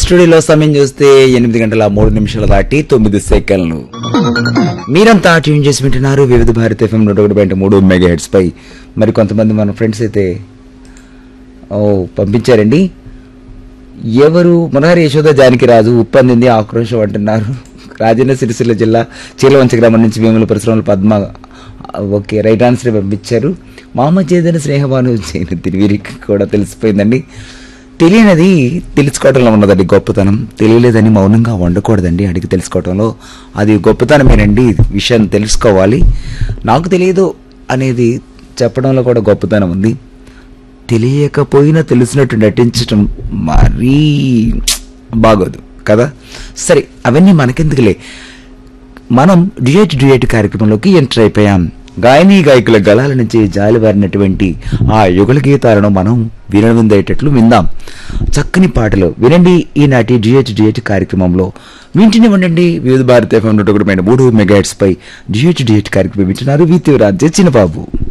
స్టూడియోలో సమయం చూస్తే ఎనిమిది గంటల మూడు నిమిషాలు దాటి తొమ్మిది సెకండ్లు మీరంతా ట్యూన్ చేసి వింటున్నారు వివిధ భారత ఎఫ్ఎం నూట ఒకటి పాయింట్ మూడు మెగా హెడ్స్ పై మరి కొంతమంది మన ఫ్రెండ్స్ అయితే ఓ పంపించారండి ఎవరు మనహరి యశోద జానకి రాజు ఉప్పందింది ఆక్రోశం అంటున్నారు రాజన్న సిరిసిల్ల జిల్లా చీలవంచ గ్రామం నుంచి వేముల పరిశ్రమల పద్మ ఓకే రైట్ ఆన్సర్ పంపించారు మామ చేదన స్నేహవాను చేయను వీరికి కూడా తెలిసిపోయిందండి తెలియనిది తెలుసుకోవడంలో ఉన్నదండి గొప్పతనం తెలియలేదని మౌనంగా ఉండకూడదండి అడిగి తెలుసుకోవడంలో అది గొప్పతనమేనండి విషయం తెలుసుకోవాలి నాకు తెలియదు అనేది చెప్పడంలో కూడా గొప్పతనం ఉంది తెలియకపోయినా తెలిసినట్టు నటించటం మరీ బాగోదు కదా సరే అవన్నీ మనకెందుకులే మనం డ్యూయట్ డ్యూయట్ కార్యక్రమంలోకి ఎంటర్ అయిపోయాం గాయని గాయకుల గళాల నుంచి జాలివారినటువంటి ఆ యుగల గీతాలను మనం వినవిందేటట్లు విందాం చక్కని పాటలు వినండి ఈనాటి డ్యూయట్ డ్యూయట్ కార్యక్రమంలో వింటూనే ఉండండి వివిధ భారత ఎఫ్ఎం నూట ఒకటి మూడు మెగాట్స్ పై డ్యూయట్ డ్యూయట్ కార్యక్రమం వింటున్నారు వి రాజ్య చిన్నబాబు